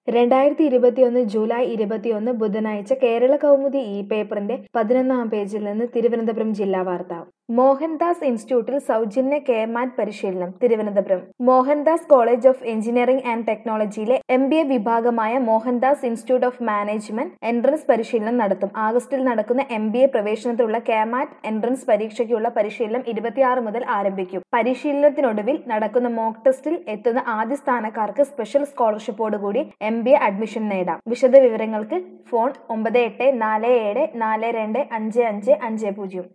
രണ്ടായിരത്തി ഇരുപത്തിയൊന്ന് ജൂലൈ ഇരുപത്തിയൊന്ന് ബുധനാഴ്ച കേരള കൗമുദി ഇ പേപ്പറിന്റെ പതിനൊന്നാം പേജിൽ നിന്ന് തിരുവനന്തപുരം ജില്ലാ വാർത്ത മോഹൻദാസ് ഇൻസ്റ്റിറ്റ്യൂട്ടിൽ സൗജന്യ കെമാറ്റ് പരിശീലനം Thiruvananthapuram Mohandas college of engineering and ടെക്നോളജിയിലെ എം ബി എ വിഭാഗമായ Mohandas institute of management entrance പരിശീലനം നടത്തും ആഗസ്റ്റിൽ നടക്കുന്ന എം ബി എ പ്രവേശനത്തിലുള്ള കെമാറ്റ് എൻട്രൻസ് പരീക്ഷയ്ക്കുള്ള പരിശീലനം ഇരുപത്തിയാറ് മുതൽ ആരംഭിക്കും പരിശീലനത്തിനൊടുവിൽ നടക്കുന്ന മോക്ക് ടെസ്റ്റിൽ എത്തുന്ന ആദ്യ സ്ഥാനക്കാർക്ക് സ്പെഷ്യൽ സ്കോളർഷിപ്പോടുകൂടി എം ബി എ അഡ്മിഷൻ നേടാം വിശദ വിവരങ്ങൾക്ക് ഫോൺ ഒമ്പത് എട്ട് നാല് ഏഴ് നാല് രണ്ട് അഞ്ച് അഞ്ച് അഞ്ച് പൂജ്യം